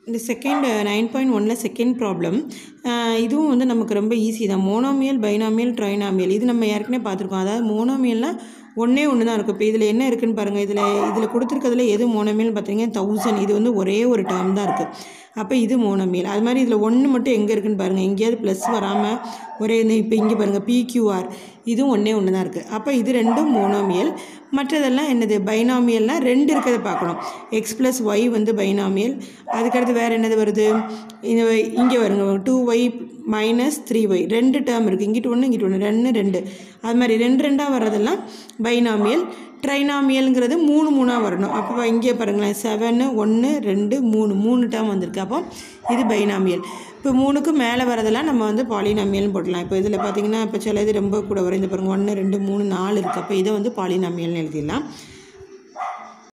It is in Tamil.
இந்த செகண்ட் நைன் பாயிண்ட் ஒனில் செகண்ட் ப்ராப்ளம் இதுவும் வந்து நமக்கு ரொம்ப ஈஸி தான் மோனோமியல் பைனாமியல் ட்ரைனாமியல் இது நம்ம ஏற்கனவே பார்த்துருக்கோம் அதாவது மோனோமியல்னால் ஒன்றே ஒன்று தான் இருக்கும் இப்போ இதில் என்ன இருக்குன்னு பாருங்கள் இதில் இதில் கொடுத்துருக்கிறதுல எது மோனோமியல் பார்த்தீங்கன்னா தௌசண்ட் இது வந்து ஒரே ஒரு டேர்ம் தான் இருக்குது அப்போ இது மோனோமியல் அது மாதிரி இதில் ஒன்று மட்டும் எங்கே இருக்குன்னு பாருங்கள் எங்கேயாவது ப்ளஸ் வராமல் ஒரே இந்த இப்போ இங்கே பாருங்கள் பிக்யூஆர் இதுவும் ஒன்றே ஒன்று தான் இருக்குது அப்போ இது ரெண்டும் மோனோமியல் மற்றதெல்லாம் என்னது பைனாமியல்னால் ரெண்டு இருக்கிறத பார்க்கணும் எக்ஸ் ப்ளஸ் ஒய் வந்து பைனாமியல் அதுக்கடுத்து வேறு என்னது வருது இந்த இங்கே வருங்க two Y minus three Y ரெண்டு டேர்ம் இருக்குது இங்கிட்டு ஒன்று இங்கிட்டு ஒன்று ரெண்டு ரெண்டு அது மாதிரி ரெண்டு ரெண்டாக வர்றதெல்லாம் பைனாமியல் ட்ரைனாமியல்ங்கிறது மூணு மூணாக வரணும் அப்போ இங்கே பாருங்களேன் செவனு ஒன்று ரெண்டு மூணு மூணு டேர்ம் வந்திருக்கு அப்போ இது பைனாமியல் இப்போ மூணுக்கு மேலே வரதெல்லாம் நம்ம வந்து பாலினாமியல்னு போடலாம் இப்போ இதில் பார்த்தீங்கன்னா இப்போ சில இது ரொம்ப கூட வரும் இந்த பாருங்கள் ஒன்று ரெண்டு மூணு நாலு இருக்குது அப்போ இதை வந்து பாலினாமியல்னு எழுதிடலாம்